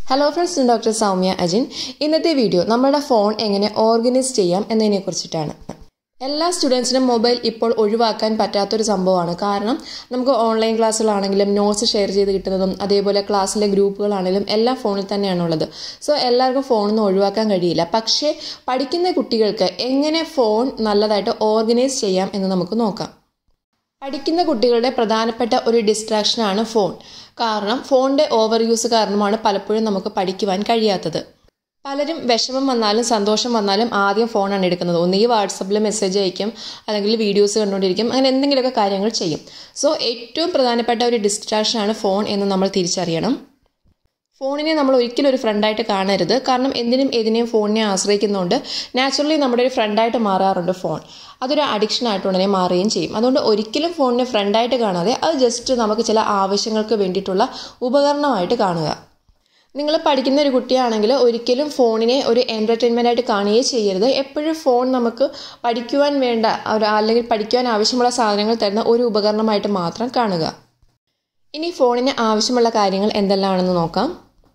hello friends ഞാൻ doctor Soumya Ajin ഇന്നത്തെ video നമ്മുടെ ഫോൺ എങ്ങനെ ഓർഗനൈസ് ചെയ്യാം എന്നതിനെ കുറിച്ചിട്ടാണ് എല്ലാ സ്റ്റുഡൻസിനും മൊബൈൽ ഇപ്പോൾ ഒഴിവാക്കാൻ പറ്റാത്തൊരു സംഭവമാണ് കാരണം നമുക്ക് ഓൺലൈൻ ക്ലാസ്സുകളാണെങ്കിലും നോട്ട്സ് ഷെയർ ചെയ്ത് കിട്ടുന്നതും അതേപോലെ ക്ലാസ്സിലെ ഗ്രൂപ്പുകളാണെങ്കിലും എല്ലാം ഫോണിൽ തന്നെയാണുള്ളത് സോ എല്ലാവർക്കും ഫോണൊന്നും ഒഴിവാക്കാൻ കഴിയില്ല പക്ഷേ പഠിക്കുന്ന കുട്ടികൾക്ക് എങ്ങനെ ഫോൺ നല്ലതായിട്ട് ഓർഗനൈസ് ചെയ്യാം എന്ന് നമുക്ക് നോക്കാം പഠിക്കുന്ന കുട്ടികളുടെ പ്രധാനപ്പെട്ട ഒരു ഡിസ്ട്രാക്ഷനാണ് ഫോൺ കാരണം ഫോണിൻ്റെ ഓവർ യൂസ് കാരണമാണ് പലപ്പോഴും നമുക്ക് പഠിക്കുവാൻ കഴിയാത്തത് പലരും വിഷമം വന്നാലും സന്തോഷം വന്നാലും ആദ്യം ഫോണാണ് എടുക്കുന്നത് ഒന്നുകിൽ വാട്സപ്പിൽ മെസ്സേജ് അയക്കും അല്ലെങ്കിൽ വീഡിയോസ് കണ്ടുകൊണ്ടിരിക്കും അങ്ങനെ എന്തെങ്കിലുമൊക്കെ കാര്യങ്ങൾ ചെയ്യും സോ ഏറ്റവും പ്രധാനപ്പെട്ട ഒരു ഡിസ്ട്രാക്ഷനാണ് ഫോൺ എന്ന് നമ്മൾ തിരിച്ചറിയണം ഫോണിനെ നമ്മൾ ഒരിക്കലും ഒരു ഫ്രണ്ടായിട്ട് കാണരുത് കാരണം എന്തിനും ഏതിനെയും ഫോണിനെ ആശ്രയിക്കുന്നതുകൊണ്ട് നാച്ചുറലി നമ്മുടെ ഒരു ഫ്രണ്ടായിട്ട് മാറാറുണ്ട് ഫോൺ അതൊരു അഡിക്ഷൻ ആയിട്ട് ഉടനെ മാറുകയും ചെയ്യും അതുകൊണ്ട് ഒരിക്കലും ഫോണിനെ ഫ്രണ്ടായിട്ട് കാണാതെ അത് ജസ്റ്റ് നമുക്ക് ചില ആവശ്യങ്ങൾക്ക് വേണ്ടിയിട്ടുള്ള ഉപകരണമായിട്ട് കാണുക നിങ്ങൾ പഠിക്കുന്ന ഒരു കുട്ടിയാണെങ്കിൽ ഒരിക്കലും ഫോണിനെ ഒരു എൻ്റർടൈൻമെൻ്റ് ആയിട്ട് കാണുകയേ ചെയ്യരുത് എപ്പോഴും ഫോൺ നമുക്ക് പഠിക്കുവാൻ വേണ്ട ഒരു അല്ലെങ്കിൽ പഠിക്കുവാൻ ആവശ്യമുള്ള സാധനങ്ങൾ തരുന്ന ഒരു ഉപകരണമായിട്ട് മാത്രം കാണുക ഇനി ഫോണിന് ആവശ്യമുള്ള കാര്യങ്ങൾ എന്തെല്ലാമാണെന്ന് നോക്കാം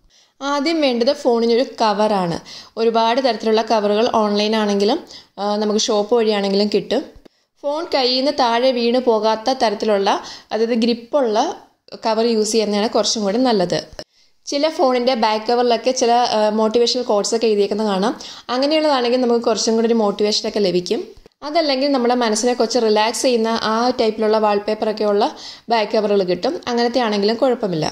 ആദ്യം വേണ്ടത് ഫോണിനൊരു കവറാണ് ഒരുപാട് തരത്തിലുള്ള കവറുകൾ ഓൺലൈൻ ആണെങ്കിലും നമുക്ക് ഷോപ്പ് വഴിയാണെങ്കിലും കിട്ടും ഫോൺ കയ്യിൽ നിന്ന് താഴെ വീണ് പോകാത്ത തരത്തിലുള്ള അതായത് ഗ്രിപ്പുള്ള കവർ യൂസ് ചെയ്യുന്നതാണ് കുറച്ചും കൂടി നല്ലത് ചില ഫോണിൻ്റെ ബാക്ക് കവറിലൊക്കെ ചില മോട്ടിവേഷണൽ കോഡ്സ് ഒക്കെ എഴുതിയേക്കുന്നത് കാണാം അങ്ങനെയുള്ളതാണെങ്കിൽ നമുക്ക് കുറച്ചും കൂടി ഒരു മോട്ടിവേഷനൊക്കെ ലഭിക്കും അതല്ലെങ്കിൽ നമ്മുടെ മനസ്സിനെ കുറച്ച് റിലാക്സ് ചെയ്യുന്ന ആ ടൈപ്പിലുള്ള വാൾപേപ്പറൊക്കെ ഉള്ള ബാക്ക് കവറുകൾ കിട്ടും അങ്ങനത്തെ ആണെങ്കിലും കുഴപ്പമില്ല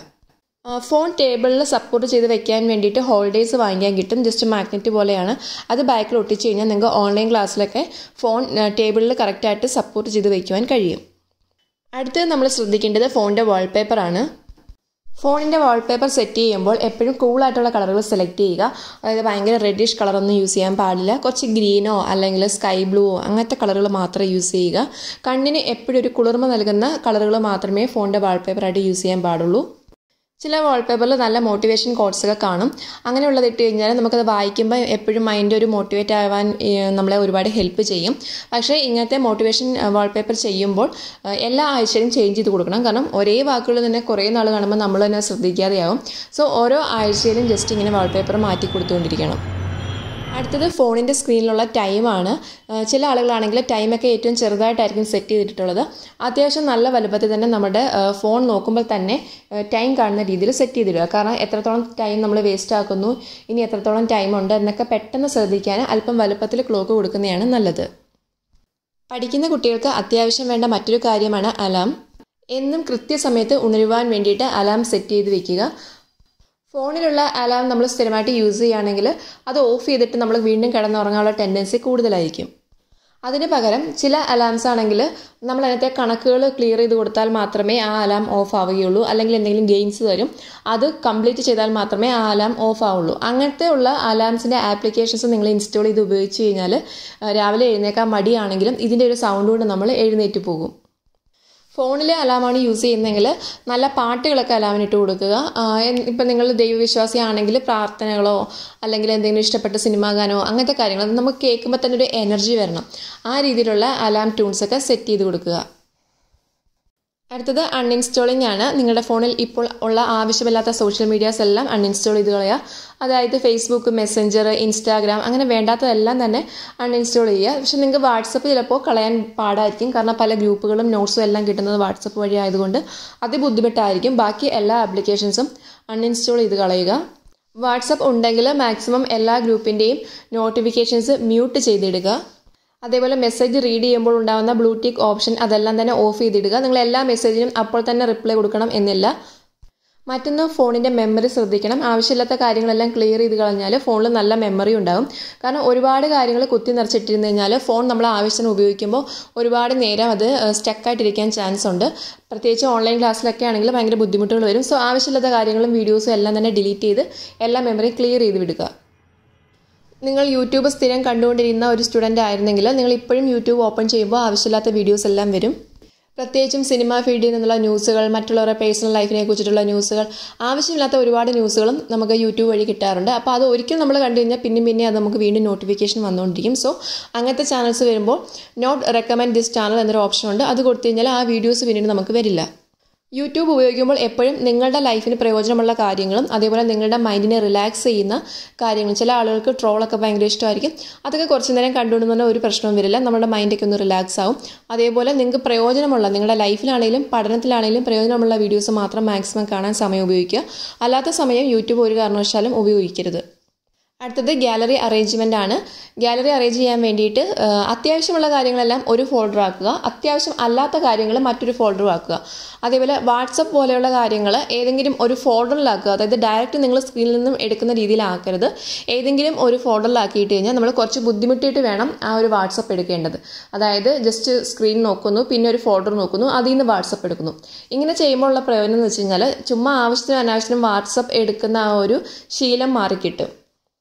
ഫോൺ ടേബിളിൽ സപ്പോർട്ട് ചെയ്ത് വെക്കാൻ വേണ്ടിയിട്ട് ഹോൾഡേഴ്സ് വാങ്ങിക്കാൻ കിട്ടും ജസ്റ്റ് മാഗ്നറ്റ് പോലെയാണ് അത് ബാക്കിൽ ഒട്ടിച്ച് കഴിഞ്ഞാൽ നിങ്ങൾക്ക് ഓൺലൈൻ ക്ലാസ്സിലൊക്കെ ഫോൺ ടേബിളിൽ കറക്റ്റായിട്ട് സപ്പോർട്ട് ചെയ്ത് വയ്ക്കുവാൻ കഴിയും അടുത്തത് നമ്മൾ ശ്രദ്ധിക്കേണ്ടത് ഫോണിൻ്റെ വാൾപേപ്പറാണ് ഫോണിൻ്റെ വാൾപേപ്പർ സെറ്റ് ചെയ്യുമ്പോൾ എപ്പോഴും കൂളായിട്ടുള്ള കളറുകൾ സെലക്ട് ചെയ്യുക അതായത് ഭയങ്കര റെഡിഷ് കളറൊന്നും യൂസ് ചെയ്യാൻ പാടില്ല കുറച്ച് ഗ്രീനോ അല്ലെങ്കിൽ സ്കൈ ബ്ലൂവോ അങ്ങനത്തെ കളറുകൾ മാത്രം യൂസ് ചെയ്യുക കണ്ണിന് എപ്പോഴും ഒരു കുളിർമ നൽകുന്ന കളറുകൾ മാത്രമേ ഫോണിൻ്റെ വാൾപേപ്പറായിട്ട് യൂസ് ചെയ്യാൻ പാടുള്ളൂ ചില വാൾപേപ്പറിൽ നല്ല മോട്ടിവേഷൻ കോഡ്സൊക്കെ കാണും അങ്ങനെയുള്ളത് ഇട്ട് കഴിഞ്ഞാൽ നമുക്കത് വായിക്കുമ്പോൾ എപ്പോഴും മൈൻഡ് ഒരു മോട്ടിവേറ്റ് ആവാൻ നമ്മളെ ഒരുപാട് ഹെൽപ്പ് ചെയ്യും പക്ഷേ ഇങ്ങനത്തെ മോട്ടിവേഷൻ വാൾപേപ്പർ ചെയ്യുമ്പോൾ എല്ലാ ആഴ്ചയിലും ചേഞ്ച് ചെയ്ത് കൊടുക്കണം കാരണം ഒരേ വാക്കുകൾ തന്നെ കുറേ നാൾ കാണുമ്പോൾ നമ്മൾ തന്നെ ശ്രദ്ധിക്കാതെയാവും സോ ഓരോ ആഴ്ചയിലും ജസ്റ്റ് ഇങ്ങനെ വാൾപേപ്പർ മാറ്റി കൊടുത്തുകൊണ്ടിരിക്കണം അടുത്തത് ഫോണിൻ്റെ സ്ക്രീനിലുള്ള ടൈമാണ് ചില ആളുകളാണെങ്കിൽ ടൈമൊക്കെ ഏറ്റവും ചെറുതായിട്ടായിരിക്കും സെറ്റ് ചെയ്തിട്ടുള്ളത് അത്യാവശ്യം നല്ല വലുപ്പത്തിൽ തന്നെ നമ്മുടെ ഫോൺ നോക്കുമ്പോൾ തന്നെ ടൈം കാണുന്ന രീതിയിൽ സെറ്റ് ചെയ്തിടുക കാരണം എത്രത്തോളം ടൈം നമ്മൾ വേസ്റ്റ് ആക്കുന്നു ഇനി എത്രത്തോളം ടൈം ഉണ്ട് എന്നൊക്കെ പെട്ടെന്ന് ശ്രദ്ധിക്കാൻ അല്പം വലുപ്പത്തിൽ ക്ലോക്ക് കൊടുക്കുന്നതാണ് നല്ലത് പഠിക്കുന്ന കുട്ടികൾക്ക് അത്യാവശ്യം വേണ്ട മറ്റൊരു കാര്യമാണ് അലാം എന്നും കൃത്യസമയത്ത് ഉണരുവാൻ വേണ്ടിയിട്ട് അലാം സെറ്റ് ചെയ്ത് വെക്കുക ഫോണിലുള്ള അലാം നമ്മൾ സ്ഥിരമായിട്ട് യൂസ് ചെയ്യുകയാണെങ്കിൽ അത് ഓഫ് ചെയ്തിട്ട് നമ്മൾ വീണ്ടും കിടന്നുറങ്ങാനുള്ള ടെൻഡൻസി കൂടുതലായിരിക്കും അതിന് പകരം ചില അലാംസ് ആണെങ്കിൽ നമ്മൾ അതിനകത്തെ കണക്കുകൾ ക്ലിയർ ചെയ്ത് കൊടുത്താൽ മാത്രമേ ആ അലാം ഓഫ് ആവുകയുള്ളൂ അല്ലെങ്കിൽ എന്തെങ്കിലും ഗെയിംസ് തരും അത് കംപ്ലീറ്റ് ചെയ്താൽ മാത്രമേ ആ അലാം ഓഫ് ആവുള്ളൂ അങ്ങനത്തെ ഉള്ള അലാംസിൻ്റെ ആപ്ലിക്കേഷൻസ് നിങ്ങൾ ഇൻസ്റ്റാൾ ചെയ്ത് ഉപയോഗിച്ച് കഴിഞ്ഞാൽ രാവിലെ എഴുന്നേക്കാൻ മടിയാണെങ്കിലും ഇതിൻ്റെ ഒരു സൗണ്ട് കൊണ്ട് നമ്മൾ എഴുന്നേറ്റ് പോകും ഫോണിലെ അലാമാണ് യൂസ് ചെയ്യുന്നതെങ്കിൽ നല്ല പാട്ടുകളൊക്കെ അലാമിന് ഇട്ട് കൊടുക്കുക ഇപ്പം നിങ്ങൾ ദൈവവിശ്വാസി ആണെങ്കിൽ പ്രാർത്ഥനകളോ അല്ലെങ്കിൽ എന്തെങ്കിലും ഇഷ്ടപ്പെട്ട സിനിമാ ഗാനമോ അങ്ങനത്തെ കാര്യങ്ങൾ നമുക്ക് കേൾക്കുമ്പോൾ തന്നെ ഒരു എനർജി വരണം ആ രീതിയിലുള്ള അലാം ട്യൂൺസൊക്കെ സെറ്റ് ചെയ്ത് കൊടുക്കുക അടുത്തത് അൺഇൻസ്റ്റാളിംഗ് ആണ് നിങ്ങളുടെ ഫോണിൽ ഇപ്പോൾ ഉള്ള ആവശ്യമില്ലാത്ത സോഷ്യൽ മീഡിയാസ് എല്ലാം അൺഇൻസ്റ്റാൾ ചെയ്ത് കളയുക അതായത് ഫേസ്ബുക്ക് മെസ്സഞ്ചർ ഇൻസ്റ്റാഗ്രാം അങ്ങനെ വേണ്ടാത്തതെല്ലാം തന്നെ അൺഇൻസ്റ്റാൾ ചെയ്യുക പക്ഷെ നിങ്ങൾക്ക് വാട്സപ്പ് ചിലപ്പോൾ കളയാൻ പാടായിരിക്കും കാരണം പല ഗ്രൂപ്പുകളും നോട്ട്സും എല്ലാം കിട്ടുന്നത് വാട്സപ്പ് വഴി ആയതുകൊണ്ട് അതിബുദ്ധിമുട്ടായിരിക്കും ബാക്കി എല്ലാ ആപ്ലിക്കേഷൻസും അൺഇൻസ്റ്റാൾ ചെയ്ത് കളയുക വാട്സപ്പ് ഉണ്ടെങ്കിൽ മാക്സിമം എല്ലാ ഗ്രൂപ്പിൻ്റെയും നോട്ടിഫിക്കേഷൻസ് മ്യൂട്ട് ചെയ്തിടുക അതേപോലെ മെസ്സേജ് റീഡ് ചെയ്യുമ്പോൾ ഉണ്ടാകുന്ന ബ്ലൂടിക്ക് ഓപ്ഷൻ അതെല്ലാം തന്നെ ഓഫ് ചെയ്തിടുക നിങ്ങൾ എല്ലാ മെസ്സേജിനും അപ്പോൾ തന്നെ റിപ്ലൈ കൊടുക്കണം എന്നില്ല മറ്റൊന്ന് ഫോണിൻ്റെ മെമ്മറി ശ്രദ്ധിക്കണം ആവശ്യമില്ലാത്ത കാര്യങ്ങളെല്ലാം ക്ലിയർ ചെയ്ത് കളഞ്ഞാൽ ഫോണിൽ നല്ല മെമ്മറി ഉണ്ടാകും കാരണം ഒരുപാട് കാര്യങ്ങൾ കുത്തി നിറച്ചിട്ടിരുന്നു കഴിഞ്ഞാൽ ഫോൺ നമ്മൾ ആവശ്യത്തിന് ഉപയോഗിക്കുമ്പോൾ ഒരുപാട് നേരം അത് സ്റ്റക്കായിട്ടിരിക്കാൻ ചാൻസ് ഉണ്ട് പ്രത്യേകിച്ച് ഓൺലൈൻ ക്ലാസ്സിലൊക്കെ ആണെങ്കിൽ ഭയങ്കര ബുദ്ധിമുട്ടുകൾ വരും സോ ആവശ്യമില്ലാത്ത കാര്യങ്ങളും വീഡിയോസും എല്ലാം തന്നെ ഡിലീറ്റ് ചെയ്ത് എല്ലാ മെമ്മറി ക്ലിയർ ചെയ്ത് വിടുക നിങ്ങൾ യൂട്യൂബ് സ്ഥിരം കണ്ടുകൊണ്ടിരുന്ന ഒരു സ്റ്റുഡൻ്റ് ആയിരുന്നെങ്കിൽ നിങ്ങൾ ഇപ്പോഴും യൂട്യൂബ് ഓപ്പൺ ചെയ്യുമ്പോൾ ആവശ്യമില്ലാത്ത വീഡിയോസ് എല്ലാം വരും പ്രത്യേകിച്ചും സിനിമ ഫീൽഡിൽ നിന്നുള്ള ന്യൂസുകൾ മറ്റുള്ളവരുടെ പേഴ്സണൽ ലൈഫിനെ കുറിച്ചിട്ടുള്ള ന്യൂസുകൾ ആവശ്യമില്ലാത്ത ഒരുപാട് ന്യൂസുകളും നമുക്ക് യൂട്യൂബ് വഴി കിട്ടാറുണ്ട് അപ്പോൾ അത് ഒരിക്കലും നമ്മൾ കണ്ടു കഴിഞ്ഞാൽ പിന്നെ പിന്നെ അത് നമുക്ക് വീണ്ടും നോട്ടിഫിക്കേഷൻ വന്നുകൊണ്ടിരിക്കും സോ അങ്ങനത്തെ ചാനൽസ് വരുമ്പോൾ നോട്ട് റെക്കമെൻഡ് ദിസ് ചാനൽ എന്നൊരു ഓപ്ഷൻ ഉണ്ട് അത് കൊടുത്തു കഴിഞ്ഞാൽ ആ വീഡിയോസ് പിന്നീട് നമുക്ക് വരില്ല യൂട്യൂബ് ഉപയോഗിക്കുമ്പോൾ എപ്പോഴും നിങ്ങളുടെ ലൈഫിന് പ്രയോജനമുള്ള കാര്യങ്ങളും അതേപോലെ നിങ്ങളുടെ മൈൻഡിനെ റിലാക്സ് ചെയ്യുന്ന കാര്യങ്ങളും ചില ആളുകൾക്ക് ട്രോളൊക്കെ ഭയങ്കര ഇഷ്ടമായിരിക്കും അതൊക്കെ കുറച്ച് നേരം കണ്ടുകൊണ്ടെന്ന് ഒരു പ്രശ്നവും വരില്ല നമ്മുടെ മൈൻഡൊക്കെ ഒന്ന് റിലാക്സ് ആവും അതേപോലെ നിങ്ങൾക്ക് പ്രയോജനമുള്ള നിങ്ങളുടെ ലൈഫിലാണെങ്കിലും പഠനത്തിലാണെങ്കിലും പ്രയോജനമുള്ള വീഡിയോസ് മാത്രം മാക്സിമം കാണാൻ സമയം ഉപയോഗിക്കുക അല്ലാത്ത സമയം യൂട്യൂബ് ഒരു കാരണവശാലും ഉപയോഗിക്കരുത് അടുത്തത് ഗാലറി അറേഞ്ച്മെൻ്റ് ആണ് ഗാലറി അറേഞ്ച് ചെയ്യാൻ വേണ്ടിയിട്ട് അത്യാവശ്യമുള്ള കാര്യങ്ങളെല്ലാം ഒരു ഫോൾഡർ ആക്കുക അത്യാവശ്യം അല്ലാത്ത കാര്യങ്ങൾ മറ്റൊരു ഫോൾഡർ ആക്കുക അതേപോലെ വാട്സപ്പ് പോലെയുള്ള കാര്യങ്ങൾ ഏതെങ്കിലും ഒരു ഫോൾഡറിലാക്കുക അതായത് ഡയറക്റ്റ് നിങ്ങൾ സ്ക്രീനിൽ നിന്നും എടുക്കുന്ന രീതിയിലാക്കരുത് ഏതെങ്കിലും ഒരു ഫോൾഡറിലാക്കിയിട്ട് കഴിഞ്ഞാൽ നമ്മൾ കുറച്ച് ബുദ്ധിമുട്ടിയിട്ട് വേണം ആ ഒരു വാട്സപ്പ് എടുക്കേണ്ടത് അതായത് ജസ്റ്റ് സ്ക്രീൻ നോക്കുന്നു പിന്നെ ഒരു ഫോൾഡർ നോക്കുന്നു അതിൽ നിന്ന് വാട്സപ്പ് എടുക്കുന്നു ഇങ്ങനെ ചെയ്യുമ്പോൾ ഉള്ള പ്രയോജനം എന്ന് വെച്ച് കഴിഞ്ഞാൽ ചുമ്മാ ആവശ്യത്തിനും അനാവശ്യത്തിനും വാട്സപ്പ് എടുക്കുന്ന ആ ഒരു ശീലം മാറിക്കിട്ടും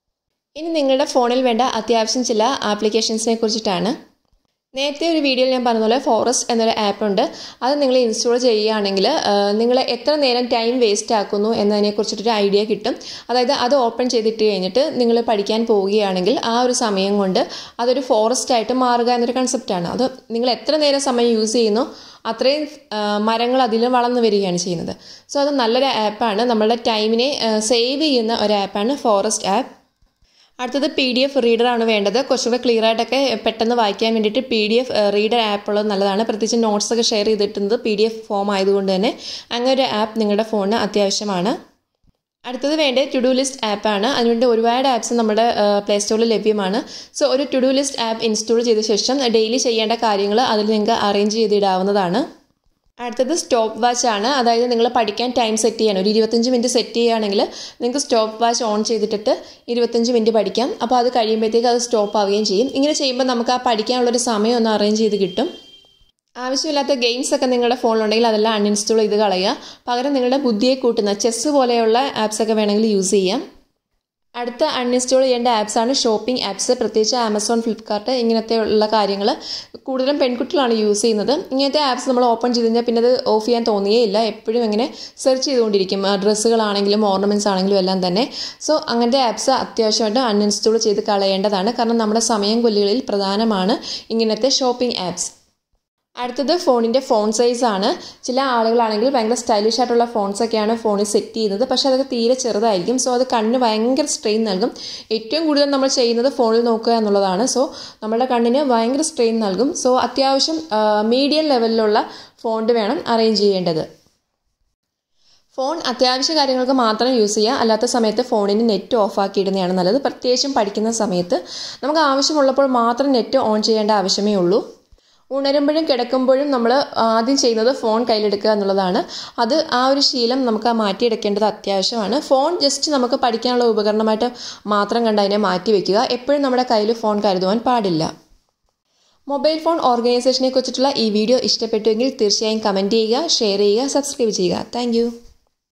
ഇനി നിങ്ങളുടെ ഫോണിൽ വേണ്ട അത്യാവശ്യം ചില ആപ്ലിക്കേഷൻസിനെ കുറിച്ചിട്ടാണ് നേരത്തെ ഒരു വീഡിയോയിൽ ഞാൻ പറഞ്ഞ പോലെ ഫോറസ്റ്റ് എന്നൊരു ആപ്പ് ഉണ്ട് അത് നിങ്ങൾ ഇൻസ്റ്റാൾ ചെയ്യുകയാണെങ്കിൽ നിങ്ങൾ എത്ര നേരം ടൈം വേസ്റ്റ് ആക്കുന്നു എന്നതിനെക്കുറിച്ചിട്ടൊരു ഐഡിയ കിട്ടും അതായത് അത് ഓപ്പൺ ചെയ്തിട്ട് കഴിഞ്ഞിട്ട് നിങ്ങൾ പഠിക്കാൻ പോവുകയാണെങ്കിൽ ആ ഒരു സമയം കൊണ്ട് അതൊരു ഫോറസ്റ്റ് ആയിട്ട് മാറുക എന്നൊരു കൺസെപ്റ്റാണ് അത് നിങ്ങൾ എത്ര നേരം സമയം യൂസ് ചെയ്യുന്നു അത്രയും മരങ്ങൾ അതിൽ വളർന്നു വരികയാണ് ചെയ്യുന്നത് സോ അത് നല്ലൊരു ആപ്പാണ് നമ്മളുടെ ടൈമിനെ സേവ് ചെയ്യുന്ന ഒരു ആപ്പാണ് ഫോറസ്റ്റ് ആപ്പ് അടുത്തത് പി ഡി എഫ് റീഡറാണ് വേണ്ടത് കുറച്ചുകൂടെ ക്ലിയർ ആയിട്ടൊക്കെ പെട്ടെന്ന് വായിക്കാൻ വേണ്ടിയിട്ട് P D F reader app ഉള്ളത് നല്ലതാണ് പ്രത്യേകിച്ച് നോട്ട്സ് ഒക്കെ ഷെയർ ചെയ്തിട്ടുള്ളത് പി ഡി എഫ് ഫോം ആയതുകൊണ്ട് തന്നെ അങ്ങനെ ഒരു ആപ്പ് നിങ്ങളുടെ ഫോണിന് അത്യാവശ്യമാണ് അടുത്തത് വേണ്ടത് ടു ഡു ലിസ്റ്റ് ആപ്പാണ് അതിനുവേണ്ടി ഒരുപാട് ആപ്സ് നമ്മുടെ പ്ലേ സ്റ്റോറിൽ ലഭ്യമാണ് സോ ഒരു to do list app install ചെയ്ത ശേഷം ഡെയിലി ചെയ്യേണ്ട കാര്യങ്ങൾ അതിൽ നിങ്ങൾക്ക് അറേഞ്ച് ചെയ്തിടാവുന്നതാണ് അടുത്തത് സ്റ്റോപ്പ് വാച്ച് ആണ് അതായത് നിങ്ങൾ പഠിക്കാൻ ടൈം സെറ്റ് ചെയ്യണം ഒരു ഇരുപത്തഞ്ച് മിനിറ്റ് സെറ്റ് ചെയ്യുകയാണെങ്കിൽ നിങ്ങൾക്ക് സ്റ്റോപ്പ് വാച്ച് ഓൺ ചെയ്തിട്ടിട്ട് ഇരുപത്തഞ്ച് മിനിറ്റ് പഠിക്കാം അപ്പോൾ അത് കഴിയുമ്പോഴത്തേക്ക് അത് സ്റ്റോപ്പ് ആവുകയും ചെയ്യും ഇങ്ങനെ ചെയ്യുമ്പോൾ നമുക്ക് ആ പഠിക്കാനുള്ളൊരു സമയം ഒന്ന് അറേഞ്ച് ചെയ്ത് കിട്ടും ആവശ്യമില്ലാത്ത ഗെയിംസ് ഒക്കെ നിങ്ങളുടെ ഫോണിലുണ്ടെങ്കിൽ അതെല്ലാം അൺഇൻസ്റ്റാൾ ചെയ്ത് കളയുക പകരം നിങ്ങളുടെ ബുദ്ധിയെ കൂട്ടുന്ന ചെസ്സ് പോലെയുള്ള ആപ്സ് ഒക്കെ വേണമെങ്കിൽ യൂസ് ചെയ്യാം അടുത്ത അൺഇൻസ്റ്റാൾ ചെയ്യേണ്ട ആപ്സാണ് ഷോപ്പിംഗ് ആപ്സ് പ്രത്യേകിച്ച് ആമസോൺ ഫ്ലിപ്കാർട്ട് ഇങ്ങനത്തെ ഉള്ള കാര്യങ്ങൾ കൂടുതലും പെൺകുട്ടികളാണ് യൂസ് ചെയ്യുന്നത് ഇങ്ങനത്തെ ആപ്സ് നമ്മൾ ഓപ്പൺ ചെയ്ത് കഴിഞ്ഞാൽ പിന്നെ അത് ഓഫ് ചെയ്യാൻ തോന്നിയേ ഇല്ല എപ്പോഴും ഇങ്ങനെ സെർച്ച് ചെയ്തുകൊണ്ടിരിക്കും ഡ്രസ്സുകളാണെങ്കിലും ഓർണമെൻറ്റ്സ് ആണെങ്കിലും എല്ലാം തന്നെ സോ അങ്ങനത്തെ ആപ്സ് അത്യാവശ്യമായിട്ട് അൺഇൻസ്റ്റാൾ ചെയ്ത് കളയേണ്ടതാണ് കാരണം നമ്മുടെ സമയം കൊല്ലുകളിൽ പ്രധാനമാണ് ഇങ്ങനത്തെ ഷോപ്പിംഗ് ആപ്സ് അടുത്തത് ഫോണിൻ്റെ ഫോൺ സൈസ് ആണ് ചില ആളുകളാണെങ്കിൽ ഭയങ്കര സ്റ്റൈലിഷ് ആയിട്ടുള്ള ഫോൺസ് ഒക്കെയാണ് ഫോണിൽ സെറ്റ് ചെയ്യുന്നത് പക്ഷേ അതൊക്കെ തീരെ ചെറുതായിരിക്കും സോ അത് കണ്ണിന് ഭയങ്കര സ്ട്രെയിൻ നൽകും ഏറ്റവും കൂടുതൽ നമ്മൾ ചെയ്യുന്നത് ഫോണിൽ നോക്കുക എന്നുള്ളതാണ് സോ നമ്മുടെ കണ്ണിന് ഭയങ്കര സ്ട്രെയിൻ നൽകും സോ അത്യാവശ്യം മീഡിയം ലെവലിലുള്ള ഫോണ്ട് വേണം അറേഞ്ച് ചെയ്യേണ്ടത് ഫോൺ അത്യാവശ്യ കാര്യങ്ങൾക്ക് മാത്രം യൂസ് ചെയ്യുക അല്ലാത്ത സമയത്ത് ഫോണിന് നെറ്റ് ഓഫ് ആക്കിയിടുന്നതാണ് നല്ലത് പ്രത്യേകിച്ചും പഠിക്കുന്ന സമയത്ത് നമുക്ക് ആവശ്യമുള്ളപ്പോൾ മാത്രം നെറ്റ് ഓൺ ചെയ്യേണ്ട ആവശ്യമേ ഉള്ളൂ ഉണരുമ്പോഴും കിടക്കുമ്പോഴും നമ്മൾ ആദ്യം ചെയ്യുന്നത് ഫോൺ കയ്യിലെടുക്കുക എന്നുള്ളതാണ് അത് ആ ഒരു ശീലം നമുക്ക് മാറ്റിയെടുക്കേണ്ടത് അത്യാവശ്യമാണ് ഫോൺ ജസ്റ്റ് നമുക്ക് പഠിക്കാനുള്ള ഉപകരണമായിട്ട് മാത്രം കണ്ട് അതിനെ മാറ്റി വെക്കുക എപ്പോഴും നമ്മുടെ കയ്യിൽ ഫോൺ കരുതുവാൻ പാടില്ല മൊബൈൽ ഫോൺ ഓർഗനൈസേഷനെ കുറിച്ചിട്ടുള്ള ഈ വീഡിയോ ഇഷ്ടപ്പെട്ടുവെങ്കിൽ തീർച്ചയായും കമൻറ്റ് ചെയ്യുക ഷെയർ ചെയ്യുക സബ്സ്ക്രൈബ് ചെയ്യുക താങ്ക്